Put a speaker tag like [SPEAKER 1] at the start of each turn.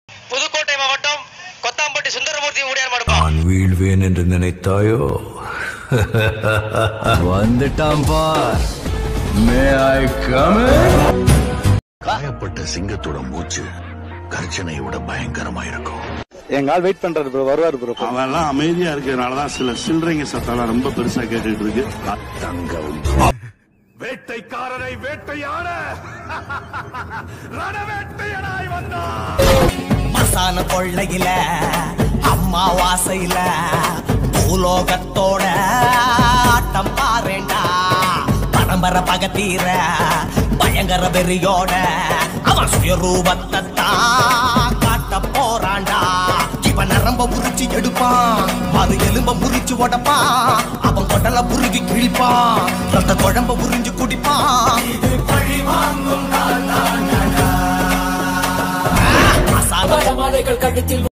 [SPEAKER 1] புதுக்கோட்டை மாவட்டம் கொத்தாம்பட்டி சுந்தரமூர்த்தி ஊழியார் மடுப்பா
[SPEAKER 2] நான் வீழ்வேன் என்று நினைத்தாயோ வந்துட்டான் பார் மே ஐ கம்
[SPEAKER 3] காயப்பட்ட சிங்கத்தோட மூச்சு கர்ச்சனையை விட பயங்கரமா இருக்கும்
[SPEAKER 4] எங்க ஆள் வெயிட் பண்றாரு ப்ரோ வருவாரு ப்ரோ
[SPEAKER 5] அவெல்லாம் அமைதியா இருக்கிறதுனாலதான் சில சில்லறைங்க சத்தம்லாம் ரொம்ப பெருசா கேட்டுட்டு இருக்கு
[SPEAKER 3] தங்கம்
[SPEAKER 5] வேட்டைக்காரரை வேட்டையாட ரணவேட்டையனாய் வந்தான்
[SPEAKER 6] மசான கொள்ளையில அம்மா வாசையில பூலோகத்தோட ஆட்டம் பாருண்டா பரம்பரை பகத்தீர பயங்கர வெறியோட அவன் சுயரூபத்தை தான் காட்ட போறான்டா இவன் நரம்ப உரிச்சு எடுப்பான் அது எலும்ப முறிச்சு உடைப்பான் அவன் கொடல புருகி கிழிப்பான் ரத்த குழம்ப உறிஞ்சு குடிப்பான் இது பழி வாங்கும் மசாலா
[SPEAKER 7] மாலைகள் கழுத்தில்